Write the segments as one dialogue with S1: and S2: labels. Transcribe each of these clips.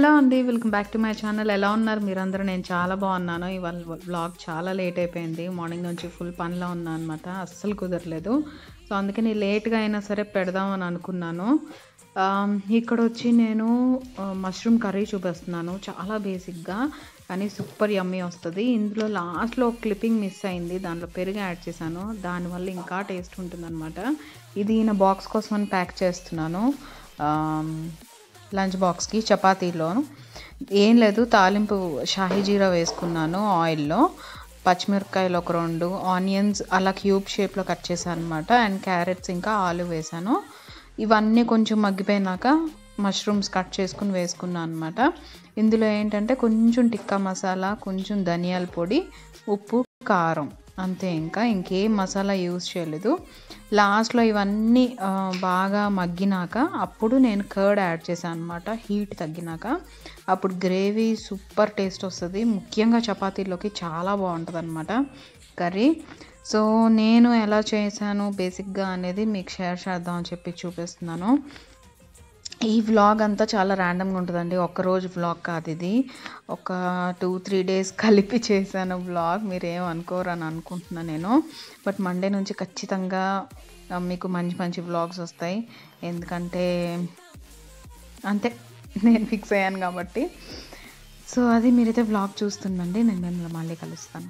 S1: Hello అండి welcome back to my channel ఎలా ఉన్నారు మీరందరూ నేను చాలా బాగున్నాను ఇవాళ వ్లాగ్ చాలా లేట్ అయిపోయింది మార్నింగ్ నుంచి ఫుల్ పనిలో ఉన్నా అనమాట అస్సలు కుదరలేదు సో అందుకని లేట్గా అయినా సరే పెడదామని అనుకున్నాను ఆమ్, ఇక్కడ వచ్చి నేను మష్రూమ్ కర్రీ చూపిస్తున్నాను చాలా బేసిక్గా కానీ సూపర్ యమ్మీ వస్తుంది ఇందులో లాస్ట్లో ఒక క్లిప్పింగ్ మిస్ అయింది దాంట్లో పెరుగు యాడ్ చేశాను దానివల్ల ఇంకా టేస్ట్ ఉంటుందన్నమాట ఇది నా బాక్స్ కోసం అని ప్యాక్ చేస్తున్నాను ఆమ్, లంచ్ బాక్స్కి చపాతీలో ఏం లేదు తాలింపు షాహీ జీరా వేసుకున్నాను ఆయిల్లో పచ్చిమిరపకాయలు ఒక రెండు ఆనియన్స్ అలా క్యూబ్ షేప్లో కట్ చేశాను అనమాట అండ్ క్యారెట్స్ ఇంకా ఆలు వేసాను ఇవన్నీ కొంచెం మగ్గిపోయినాక మష్రూమ్స్ కట్ చేసుకుని వేసుకున్నాను అనమాట ఇందులో ఏంటంటే కొంచెం టిక్కా మసాలా కొంచెం ధనియాల పొడి ఉప్పు కారం అంతే ఇంకా ఇంకేం మసాలా యూజ్ చేయలేదు లాస్ట్లో ఇవన్నీ ఆ, బాగా మగ్గినాక అప్పుడు నేను కర్డ్ యాడ్ చేశాను అనమాట హీట్ తగ్గినాక అప్పుడు గ్రేవీ సూపర్ టేస్ట్ వస్తుంది ముఖ్యంగా చపాతీలోకి చాలా బాగుంటుంది అనమాట కర్రీ సో నేను ఎలా చేశాను బేసిక్గా అనేది మీకు షేర్ చేద్దాం అని చెప్పి చూపిస్తున్నాను ఈ వ్లాగ్ అంతా చాలా ర్యాండమ్గా ఉంటుందండి ఒక్కరోజు వ్లాగ్ కాదు ఇది ఒక టూ త్రీ డేస్ కలిపి చేశాను వ్లాగ్ మీరు ఏం అనుకోరు అని అనుకుంటున్నాను నేను బట్ మండే నుంచి ఖచ్చితంగా ఆ, మీకు మంచి మంచి వ్లాగ్స్ వస్తాయి ఎందుకంటే అంతే నేను ఫిక్స్ అయ్యాను కాబట్టి సో అది మీరైతే వ్లాగ్ చూస్తుండండి నేను మిమ్మల్ని మళ్ళీ కలుస్తాను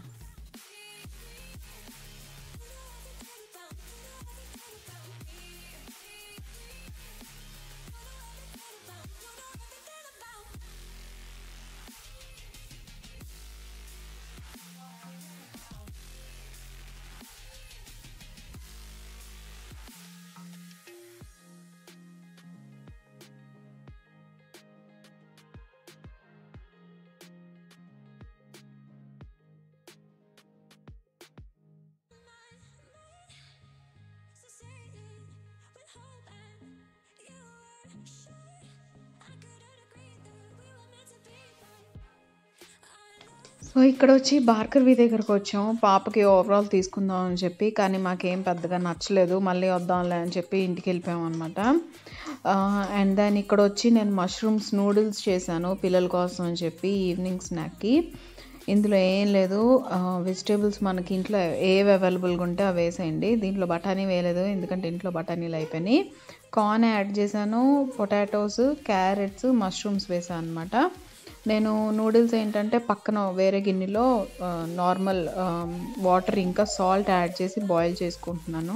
S1: సో ఇక్కడ వచ్చి భార్గవి దగ్గరకు వచ్చాం పాపకి ఓవరాల్ తీసుకుందాం అని చెప్పి కానీ మాకేం పెద్దగా నచ్చలేదు మళ్ళీ వద్దాంలే అని చెప్పి ఇంటికి వెళ్ళిపోయాం అనమాట అండ్ దెన్ ఇక్కడ వచ్చి నేను మష్రూమ్స్ నూడిల్స్ చేశాను పిల్లల కోసం అని చెప్పి ఈవినింగ్ స్నాక్కి ఇందులో ఏం లేదు వెజిటేబుల్స్ మనకి ఇంట్లో ఏవి అవైలబుల్గా ఉంటే అవి వేసేయండి దీంట్లో బఠానీ వేయలేదు ఎందుకంటే ఇంట్లో బఠానీలు అయిపోయినాయి కార్న్ యాడ్ చేశాను పొటాటోస్ క్యారెట్స్ మష్రూమ్స్ వేసాను అనమాట నేను నూడిల్స్ ఏంటంటే పక్కన వేరే గిన్నెలో నార్మల్ వాటర్ ఇంకా సాల్ట్ యాడ్ చేసి బాయిల్ చేసుకుంటున్నాను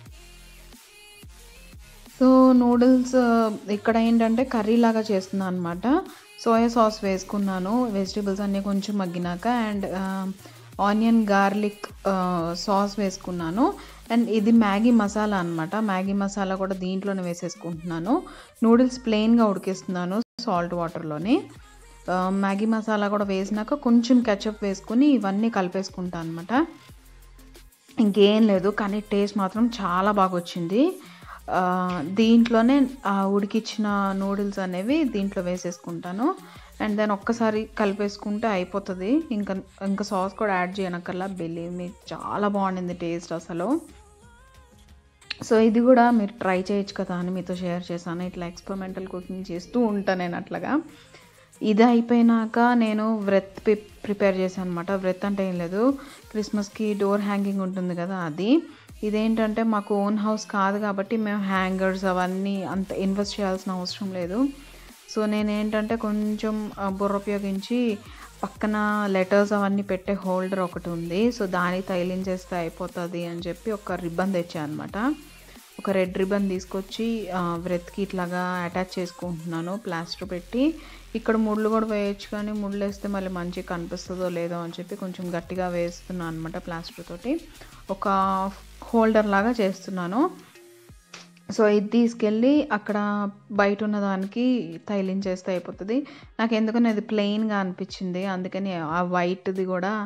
S1: సో నూడిల్స్ ఇక్కడ ఏంటంటే కర్రీ లాగా చేస్తున్నాను అనమాట సోయా సాస్ వేసుకున్నాను వెజిటేబుల్స్ అన్నీ కొంచెం మగ్గినాక అండ్ ఆనియన్ గార్లిక్ సాస్ వేసుకున్నాను అండ్ ఇది మ్యాగీ మసాలా అనమాట మ్యాగీ మసాలా కూడా దీంట్లోనే వేసేసుకుంటున్నాను నూడిల్స్ ప్లెయిన్గా ఉడికిస్తున్నాను సాల్ట్ వాటర్లోని ఆ, మ్యాగీ మసాలా కూడా వేసినాక కొంచెం కెచప్ వేసుకుని ఇవన్నీ కలిపేసుకుంటాను అనమాట ఇంకేం లేదు కానీ టేస్ట్ మాత్రం చాలా బాగా వచ్చింది ఆ, దీంట్లోనే ఆ ఉడికిచ్చిన నూడిల్స్ అనేవి దీంట్లో వేసేసుకుంటాను అండ్ దెన్ ఒక్కసారి కలిపేసుకుంటే అయిపోతుంది ఇంకా ఇంకా సాస్ కూడా యాడ్ చేయనక్కర్లా బిలీవ్ మీ చాలా బాగుండింది టేస్ట్ అసలు సో ఇది కూడా మీరు ట్రై చేయొచ్చు కదా అని మీతో షేర్ చేశాను ఇట్లా ఎక్స్పెరిమెంటల్ కుకింగ్ చేస్తూ ఉంటాను నేను అట్లాగా ఇది అయిపోయినాక నేను వ్రత్ ప్రిపేర్ చేశాను అనమాట వ్రత్ అంటే ఏం లేదు క్రిస్మస్కి డోర్ హ్యాంగింగ్ ఉంటుంది కదా అది ఇదేంటంటే మాకు ఓన్ హౌస్ కాదు కాబట్టి మేము హ్యాంగర్స్ అవన్నీ అంత ఇన్వెస్ట్ చేయాల్సిన అవసరం లేదు సో నేను ఏంటంటే కొంచెం ఆ, బుర్ర ఉపయోగించి పక్కన లెటర్స్ అవన్నీ పెట్టే హోల్డర్ ఒకటి ఉంది సో దానికి తగిలించేస్తే అయిపోతుంది అని చెప్పి ఒక రిబ్బన్ తెచ్చాను అనమాట ఒక రెడ్ రిబ్బన్ తీసుకొచ్చి ఆ, వ్రత్కి ఇట్లాగా అటాచ్ చేసుకుంటున్నాను ప్లాస్టర్ పెట్టి ఇక్కడ ముళ్ళు కూడా వేయచ్చు కానీ ముళ్ళు వేస్తే మళ్ళీ మంచిగా కనిపిస్తుందో లేదో అని చెప్పి కొంచెం గట్టిగా వేస్తున్నాను అనమాట ప్లాస్టర్ తోటి ఒక హోల్డర్ లాగా చేస్తున్నాను సో ఇది తీసుకెళ్ళి అక్కడ బయట ఉన్న దానికి తైలించేస్తే అయిపోతుంది నాకు ఎందుకని అది ప్లెయిన్గా అనిపించింది అందుకని ఆ వైట్ది కూడా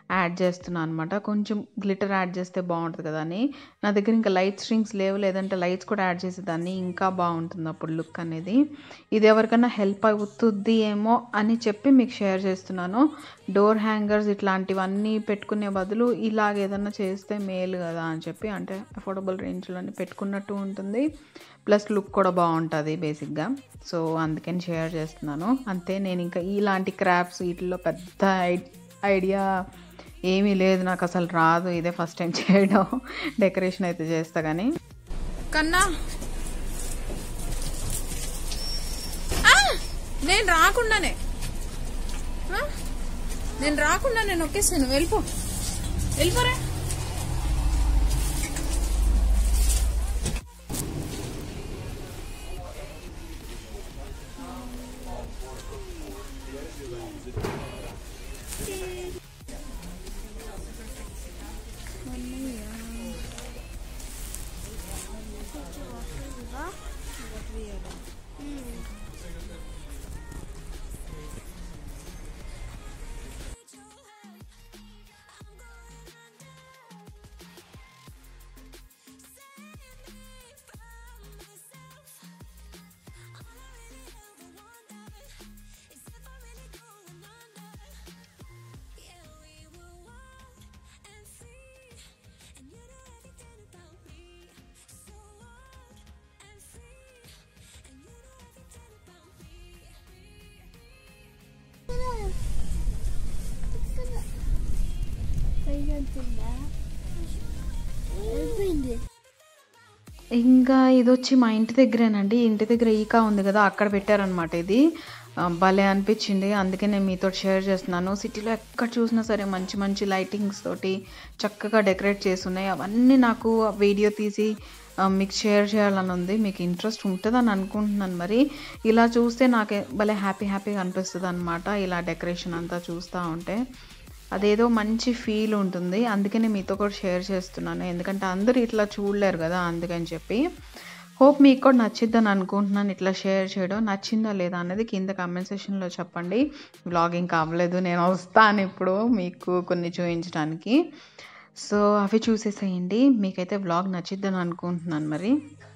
S1: యాడ్ చేస్తున్నాను అనమాట కొంచెం గ్లిటర్ యాడ్ చేస్తే బాగుంటుంది కదా అని నా దగ్గర ఇంకా లైట్ స్ట్రింగ్స్ లేవు లేదంటే లైట్స్ కూడా యాడ్ చేసేదాన్ని ఇంకా బాగుంటుంది అప్పుడు లుక్ అనేది ఇది ఎవరికైనా హెల్ప్ అవుతుంది ఏమో అని చెప్పి మీకు షేర్ చేస్తున్నాను డోర్ హ్యాంగర్స్ ఇట్లాంటివన్నీ పెట్టుకునే బదులు ఇలాగ ఏదన్నా చేస్తే మేలు కదా అని చెప్పి అంటే అఫోర్డబుల్ రేంజ్లోనే పెట్టుకున్నట్టు ఉంటుంది ప్లస్ లుక్ కూడా బాగుంటుంది బేసిక్గా సో అందుకని షేర్ చేస్తున్నాను అంతే నేను ఇంకా ఇలాంటి క్రాఫ్ట్స్ వీటిల్లో పెద్ద ఐ- ఐడియా ఏమీ లేదు నాకు అసలు రాదు ఇదే ఫస్ట్ టైం చేయడం డెకరేషన్ అయితే చేస్తా కానీ
S2: కన్నా ఆ! నేను రాకుండానే ఆ? నేను రాకుండా నేను నొక్కేసాను వెళ్ళిపో వెళ్ళిపోరా
S3: అయిపోయింది
S1: ఇంకా ఇది వచ్చి మా ఇంటి దగ్గరేనండి ఇంటి దగ్గర ఈకా ఉంది కదా అక్కడ పెట్టారనమాట ఇది ఆ, భలే అనిపించింది అందుకే నేను మీతో షేర్ చేస్తున్నాను సిటీలో ఎక్కడ చూసినా సరే మంచి మంచి లైటింగ్స్ తోటి చక్కగా డెకరేట్ చేసి ఉన్నాయి అవన్నీ నాకు వీడియో తీసి ఆ, మీకు షేర్ చేయాలని ఉంది మీకు ఇంట్రెస్ట్ ఉంటుందని అనుకుంటున్నాను మరి ఇలా చూస్తే నాకు భలే హ్యాపీ హ్యాపీగా అనిపిస్తుంది అనమాట ఇలా డెకరేషన్ అంతా చూస్తూ ఉంటే అదేదో మంచి ఫీల్ ఉంటుంది అందుకనే మీతో కూడా షేర్ చేస్తున్నాను ఎందుకంటే అందరూ ఇట్లా చూడలేరు కదా అందుకని చెప్పి హోప్ మీకు కూడా నచ్చిద్దని అనుకుంటున్నాను ఇట్లా షేర్ చేయడం నచ్చిందా లేదా అనేది కింద కామెంట్ సెక్షన్లో చెప్పండి వ్లాగింగ్ కావలేదు నేను వస్తాను ఇప్పుడు మీకు కొన్ని చూపించడానికి సో అవి చూసేసేయండి మీకైతే వ్లాగ్ నచ్చిద్దని అనుకుంటున్నాను మరి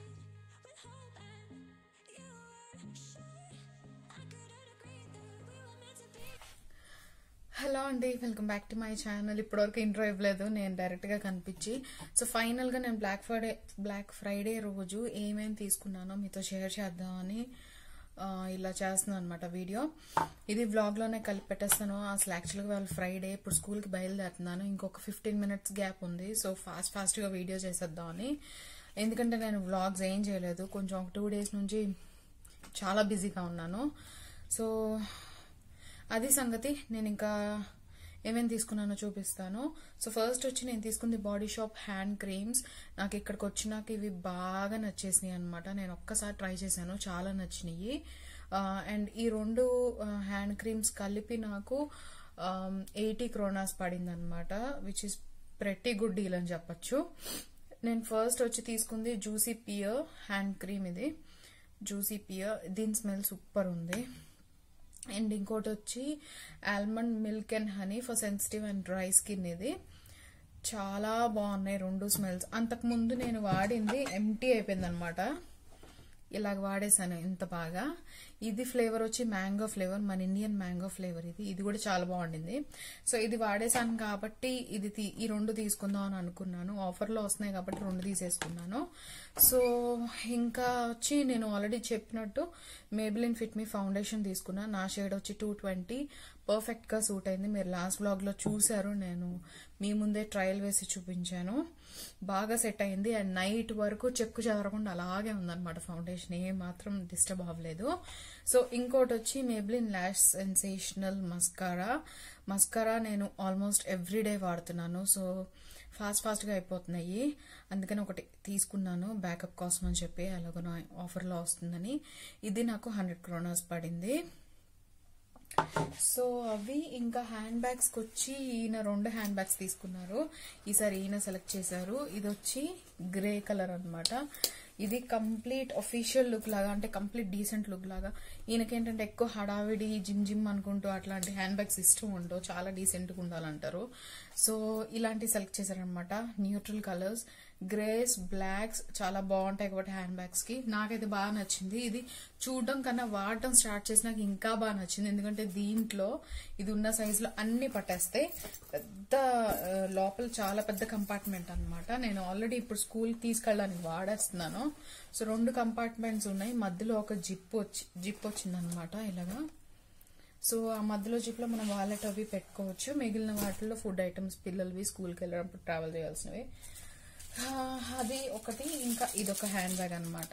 S2: హలో అండి welcome back to my channel ఇప్పటివరకు ఇంట్రో ఇవ్వలేదు నేను డైరెక్ట్గా కనిపించి సో ఫైనల్గా నేను బ్లాక్ ఫ్రైడే బ్లాక్ ఫ్రైడే రోజు ఏమేమి తీసుకున్నానో మీతో షేర్ చేద్దామని ఆ, ఇలా చేస్తున్నాను అనమాట వీడియో ఇది వ్లాగ్లోనే కలిపి పెట్టేస్తాను అసలు యాక్చువల్గా వాళ్ళు ఫ్రైడే ఇప్పుడు స్కూల్కి బయలుదేరుతున్నాను ఇంకొక ఫిఫ్టీన్ మినిట్స్ గ్యాప్ ఉంది సో ఫాస్ట్ ఫాస్ట్గా వీడియో చేసేద్దామని ఎందుకంటే నేను వ్లాగ్స్ ఏం చేయలేదు కొంచెం ఒక టూ డేస్ నుంచి చాలా బిజీగా ఉన్నాను సో అది సంగతి నేను ఇంకా ఏమేమి తీసుకున్నానో చూపిస్తాను సో ఫస్ట్ వచ్చి నేను తీసుకుంది బాడీ షాప్ హ్యాండ్ క్రీమ్స్ నాకు ఇక్కడికి వచ్చినాక ఇవి బాగా నచ్చేసినాయి అనమాట నేను ఒక్కసారి ట్రై చేశాను చాలా నచ్చినాయి అండ్ ఈ రెండు హ్యాండ్ క్రీమ్స్ కలిపి నాకు ఎయిటీ క్రోనాస్ పడింది అనమాట which is pretty good deal అని చెప్పచ్చు నేను ఫస్ట్ వచ్చి తీసుకుంది జ్యూసీ పియర్ హ్యాండ్ క్రీమ్ ఇది జ్యూసీ పియర్ దీని స్మెల్ సూపర్ ఉంది అండ్ ఇంకోటి వచ్చి almond milk and honey for sensitive and dry skin ఇది చాలా బాగున్నాయి రెండు స్మెల్స్ అంతకుముందు నేను వాడింది ఎంటీ అయిపోయింది అనమాట ఇలాగ వాడేసాను ఇంత బాగా ఇది ఫ్లేవర్ వచ్చి మ్యాంగో ఫ్లేవర్ మన ఇండియన్ మ్యాంగో ఫ్లేవర్ ఇది ఇది కూడా చాలా బాగుండింది సో ఇది వాడేసాను కాబట్టి ఇది తీ- ఈ రెండు తీసుకుందాం అని అనుకున్నాను ఆఫర్లో వస్తున్నాయి కాబట్టి రెండు తీసేసుకున్నాను సో ఇంకా వచ్చి నేను ఆల్రెడీ చెప్పినట్టు మేబిలిన్ ఫిట్ మీ ఫౌండేషన్ తీసుకున్నా నా షేడ్ వచ్చి టూ ట్వంటీ పర్ఫెక్ట్గా సూట్ అయింది మీరు లాస్ట్ బ్లాగ్లో చూశారు నేను మీ ముందే ట్రయల్ వేసి చూపించాను బాగా సెట్ అయింది అండ్ నైట్ వరకు చెక్కు చెదరకుండా అలాగే ఉందన్నమాట ఫౌండేషన్ ఏ మాత్రం డిస్టర్బ్ అవ్వలేదు సో ఇంకోటి వచ్చి Maybelline lash sensational mascara mascara నేను ఆల్మోస్ట్ ఎవ్రీ డే వాడుతున్నాను సో ఫాస్ట్ ఫాస్ట్గా అయిపోతున్నాయి అందుకని ఒకటి తీసుకున్నాను బ్యాకప్ కోసం అని చెప్పి అలాగో ఆఫర్లో వస్తుందని ఇది నాకు హండ్రెడ్ క్రోనాస్ పడింది సో అవి ఇంకా హ్యాండ్ బ్యాగ్స్కి వచ్చి ఈయన రెండు హ్యాండ్ బ్యాగ్స్ తీసుకున్నారు ఈసారి ఈయన సెలెక్ట్ చేశారు ఇది వచ్చి గ్రే కలర్ అన్నమాట ఇది కంప్లీట్ అఫీషియల్ లుక్ లాగా అంటే కంప్లీట్ డీసెంట్ లుక్ లాగా ఈయనకేంటంటే ఎక్కువ హడావిడి జిమ్ జిమ్ అనుకుంటూ అట్లాంటి హ్యాండ్ బ్యాగ్స్ ఇష్టం ఉండవు చాలా డీసెంట్గా ఉండాలంటారు సో ఇలాంటి సెలెక్ట్ చేశారనమాట న్యూట్రల్ కలర్స్ గ్రేస్ బ్లాక్స్ చాలా బాగుంటాయి కాబట్టి హ్యాండ్ బ్యాగ్స్ కి నాకైతే బాగా నచ్చింది ఇది చూడడం కన్నా వాడటం స్టార్ట్ చేసి నాకు ఇంకా బాగా నచ్చింది ఎందుకంటే దీంట్లో ఇది ఉన్న సైజ్ లో అన్ని పట్టేస్తాయి పెద్ద ఆ, లోపల చాలా పెద్ద కంపార్ట్మెంట్ అన్నమాట నేను ఆల్రెడీ ఇప్పుడు స్కూల్ తీసుకెళ్ళడానికి వాడేస్తున్నాను సో రెండు కంపార్ట్మెంట్స్ ఉన్నాయి మధ్యలో ఒక జిప్ వచ్చి జిప్ వచ్చిందనమాట ఇలాగా సో ఆ మధ్యలో జిప్లో మనం వాలెట్ అవి పెట్టుకోవచ్చు మిగిలిన వాటిల్లో ఫుడ్ ఐటమ్స్ పిల్లలవి స్కూల్కి వెళ్ళినప్పుడు ట్రావెల్ చేయాల్సినవి ఆ, అది ఒకటి ఇంకా ఇదొక హ్యాండ్ బ్యాగ్ అనమాట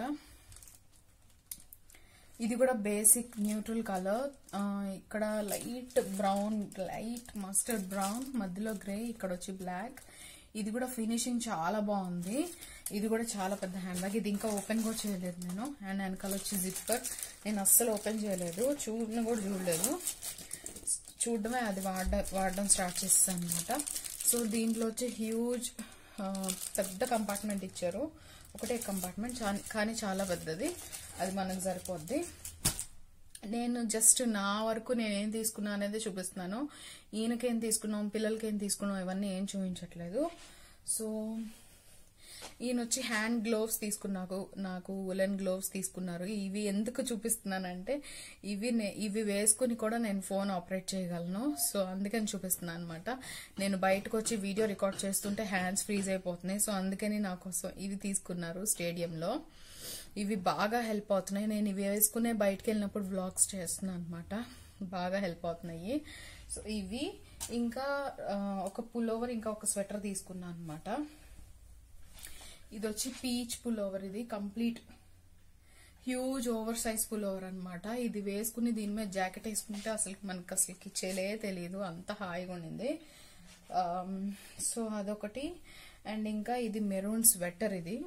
S2: ఇది కూడా బేసిక్ న్యూట్రల్ కలర్ ఇక్కడ light brown light mustard brown మధ్యలో గ్రే ఇక్కడ వచ్చి బ్లాక్ ఇది కూడా ఫినిషింగ్ చాలా బాగుంది ఇది కూడా చాలా పెద్ద హ్యాండ్ బ్యాగ్ ఇది ఇంకా ఓపెన్ కూడా చేయలేదు నేను అండ్ వెనకాల వచ్చి జిప్పర్ నేను అస్సలు ఓపెన్ చేయలేదు చూడని కూడా చూడలేదు చూడడమే అది వాడ వాడడం స్టార్ట్ చేస్తాను అనమాట సో దీంట్లో వచ్చి హ్యూజ్ పెద్ద కంపార్ట్మెంట్ ఇచ్చారు ఒకటే కంపార్ట్మెంట్ కానీ చాలా పెద్దది అది మనకు సరిపోద్ది నేను జస్ట్ నా వరకు నేనేం తీసుకున్నా అనేది చూపిస్తున్నాను ఈయనకేం తీసుకున్నాం పిల్లలకి ఏం తీసుకున్నాం ఇవన్నీ ఏం చూపించట్లేదు సో ఈయన వచ్చి హ్యాండ్ గ్లోవ్స్ తీసుకున్నాకు నాకు ఉలెన్ గ్లోవ్స్ తీసుకున్నారు ఇవి ఎందుకు చూపిస్తున్నానంటే ఇవి నే- ఇవి వేసుకుని కూడా నేను ఫోన్ ఆపరేట్ చేయగలను సో అందుకని చూపిస్తున్నాను అనమాట నేను బయటకు వచ్చి వీడియో రికార్డ్ చేస్తుంటే హ్యాండ్స్ ఫ్రీజ్ అయిపోతున్నాయి సో అందుకని నా కోసం ఇవి తీసుకున్నారు స్టేడియంలో ఇవి బాగా హెల్ప్ అవుతున్నాయి నేను ఇవి వేసుకునే బయటకు వెళ్ళినప్పుడు వ్లాగ్స్ చేస్తున్నాను అనమాట బాగా హెల్ప్ అవుతున్నాయి సో ఇవి ఇంకా ఆ, ఒక పుల్లోవర్ ఇంకా ఒక స్వెటర్ తీసుకున్నాను అనమాట ఇది వచ్చి పీచ్ పుల్లోవర్ ఇది complete huge over size pullover అనమాట ఇది వేసుకుని దీని మీద జాకెట్ వేసుకుంటే అసలు మనకి అసలుకి చెలే తెలియదు అంత హాయిగా ఉండింది ఆమ్, సో అదొకటి అండ్ ఇంకా ఇది మెరూన్ స్వెటర్ ఇది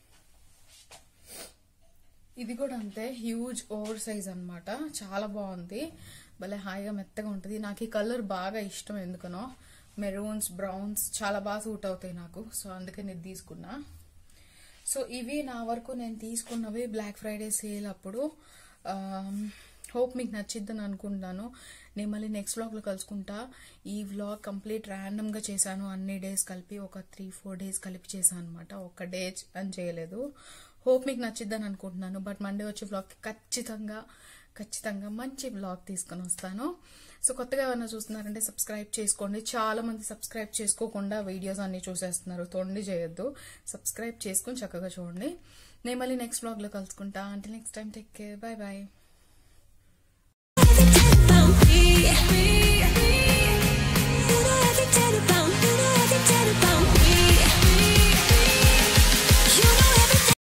S2: ఇది కూడా అంతే హ్యూజ్ ఓవర్ సైజ్ అన్నమాట చాలా బాగుంది భలే హాయిగా మెత్తగా ఉంటుంది నాకు ఈ కలర్ బాగా ఇష్టం ఎందుకనో మెరూన్స్ బ్రౌన్స్ చాలా బాగా సూట్ అవుతాయి నాకు సో అందుకని ఇది తీసుకున్నా సో ఇవి నా వరకు నేను తీసుకున్నవి బ్లాక్ ఫ్రైడే సేల్ అప్పుడు హోప్ మీకు నచ్చిద్దని అనుకుంటున్నాను నేను మళ్ళీ నెక్స్ట్ వ్లాగ్లో కలుసుకుంటా ఈ వ్లాగ్ కంప్లీట్ ర్యాండమ్గా చేశాను అన్ని డేస్ కలిపి ఒక త్రీ ఫోర్ డేస్ కలిపి చేశాను అనమాట ఒక డే అని చేయలేదు హోప్ మీకు నచ్చిద్దని అనుకుంటున్నాను బట్ మండే వచ్చే వ్లాగ్ ఖచ్చితంగా ఖచ్చితంగా మంచి వ్లాగ్ తీసుకొని వస్తాను సో కొత్తగా ఏమైనా చూస్తున్నారంటే సబ్స్క్రైబ్ చేసుకోండి చాలా మంది సబ్స్క్రైబ్ చేసుకోకుండా వీడియోస్ అన్ని చూసేస్తున్నారు తొండి చేయొద్దు సబ్స్క్రైబ్ చేసుకొని చక్కగా చూడండి నేను మళ్ళీ నెక్స్ట్ వ్లాగ్లో కలుసుకుంటా అంటే next time take care bye bye